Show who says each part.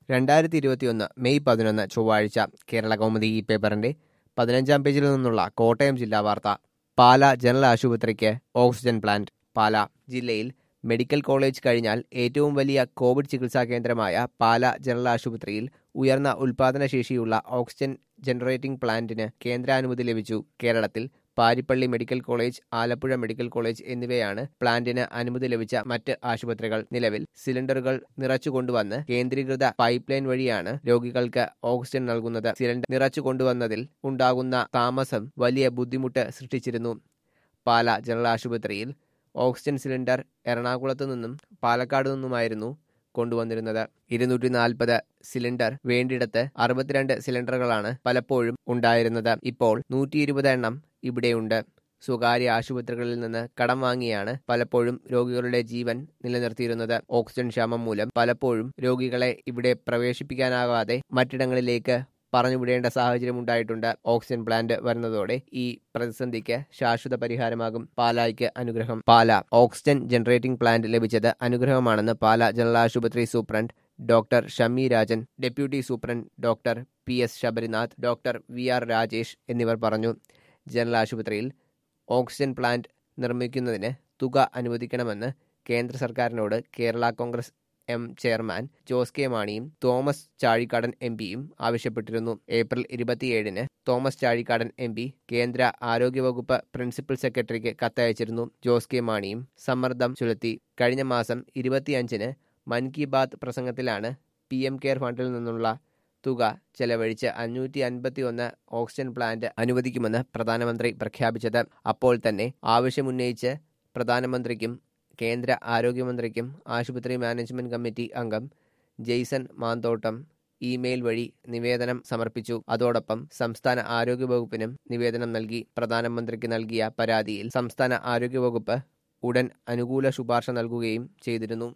Speaker 1: രണ്ടായിരത്തി ഇരുപത്തിയൊന്ന് മെയ് പതിനൊന്ന് ചൊവ്വാഴ്ച കേരള കൗമുദി ഈ പേപ്പറിന്റെ പതിനഞ്ചാം പേജിൽ നിന്നുള്ള കോട്ടയം ജില്ലാ വാർത്ത പാല ജനറൽ ആശുപത്രിക്ക് ഓക്സിജൻ പ്ലാന്റ് പാല ജില്ലയിൽ മെഡിക്കൽ കോളേജ് കഴിഞ്ഞാൽ ഏറ്റവും വലിയ കോവിഡ് ചികിത്സാ കേന്ദ്രമായ പാല ജനറൽ ആശുപത്രിയിൽ ഉയർന്ന ഉൽപാദനശേഷിയുള്ള ഓക്സിജൻ ജനറേറ്റിംഗ് പ്ലാന്റിന് കേന്ദ്രാനുമതി ലഭിച്ചു കേരളത്തിൽ Parippally medical college Alappuzha medical college എന്നിവയാണ് പ്ലാന്റിന് അനുമതി ലഭിച്ച മറ്റ് ആശുപത്രികൾ നിലവിൽ സിലിണ്ടറുകൾ നിറച്ചു കൊണ്ടുവന്ന് കേന്ദ്രീകൃത പൈപ്പ് ലൈൻ വഴിയാണ് രോഗികൾക്ക് ഓക്സിജൻ നൽകുന്നത് സിലിണ്ടർ നിറച്ചു കൊണ്ടുവന്നതിൽ ഉണ്ടാകുന്ന താമസം വലിയ ബുദ്ധിമുട്ട് സൃഷ്ടിച്ചിരുന്നു പാല ജനറൽ ആശുപത്രിയിൽ ഓക്സിജൻ സിലിണ്ടർ എറണാകുളത്തു നിന്നും പാലക്കാട് നിന്നുമായിരുന്നു കൊണ്ടുവന്നിരുന്നത് ഇരുന്നൂറ്റി നാൽപ്പത് സിലിണ്ടർ വേണ്ടിടത്ത് അറുപത്തിരണ്ട് സിലിണ്ടറുകളാണ് പലപ്പോഴും ഉണ്ടായിരുന്നത് ഇപ്പോൾ നൂറ്റി ഇരുപത് എണ്ണം ഇവിടെയുണ്ട് സ്വകാര്യ ആശുപത്രികളിൽ നിന്ന് കടം വാങ്ങിയാണ് പലപ്പോഴും രോഗികളുടെ ജീവൻ നിലനിർത്തിയിരുന്നത് ഓക്സിജൻ ക്ഷാമം മൂലം പലപ്പോഴും രോഗികളെ ഇവിടെ പ്രവേശിപ്പിക്കാനാകാതെ മറ്റിടങ്ങളിലേക്ക് പറഞ്ഞുവിടേണ്ട സാഹചര്യം ഉണ്ടായിട്ടുണ്ട് ഓക്സിജൻ പ്ലാന്റ് വരുന്നതോടെ ഈ പ്രതിസന്ധിക്ക് ശാശ്വത പരിഹാരമാകും പാലായ്ക്ക് അനുഗ്രഹം പാല ഓക്സിജൻ ജനറേറ്റിംഗ് പ്ലാന്റ് ലഭിച്ചത് അനുഗ്രഹമാണെന്ന് പാല ജനറൽ ആശുപത്രി superintendent doctor Shami Rajan deputy superintendent doctor P S Sabarinath doctor V R Rajesh എന്നിവർ പറഞ്ഞു ജനറൽ ആശുപത്രിയിൽ ഓക്സിജൻ പ്ലാന്റ് നിർമ്മിക്കുന്നതിന് തുക അനുവദിക്കണമെന്ന് കേന്ദ്ര സർക്കാരിനോട് Kerala Congress M chairman Jose K മാണിയും തോമസ് ചാഴിക്കാടൻ എം പിയും ആവശ്യപ്പെട്ടിരുന്നു ഏപ്രിൽ ഇരുപത്തിയേഴിന് തോമസ് ചാഴിക്കാടൻ എം പി കേന്ദ്ര ആരോഗ്യവകുപ്പ് പ്രിൻസിപ്പൽ സെക്രട്ടറിക്ക് കത്തയച്ചിരുന്നു ജോസ് കെ മാണിയും സമ്മർദ്ദം ചെലുത്തി കഴിഞ്ഞ മാസം ഇരുപത്തിയഞ്ചിന് മൻ കി ബാത് പ്രസംഗത്തിലാണ് പി എം കെയർ ഫണ്ടിൽ നിന്നുള്ള തുക ചെലവഴിച്ച് അഞ്ഞൂറ്റി അൻപത്തി ഒന്ന് ഓക്സിജൻ പ്ലാന്റ് അനുവദിക്കുമെന്ന് പ്രധാനമന്ത്രി പ്രഖ്യാപിച്ചത് അപ്പോൾ തന്നെ ആവശ്യമുന്നയിച്ച് പ്രധാനമന്ത്രിക്കും കേന്ദ്ര ആരോഗ്യമന്ത്രിക്കും ആശുപത്രി മാനേജ്മെന്റ് കമ്മിറ്റി അംഗം ജെയ്സൺ മാന്തോട്ടം ഇമെയിൽ വഴി നിവേദനം സമർപ്പിച്ചു അതോടൊപ്പം സംസ്ഥാന ആരോഗ്യവകുപ്പിനും നിവേദനം നൽകി പ്രധാനമന്ത്രിക്ക് നൽകിയ പരാതിയിൽ സംസ്ഥാന ആരോഗ്യവകുപ്പ് ഉടൻ അനുകൂല ശുപാർശ നൽകുകയും ചെയ്തിരുന്നു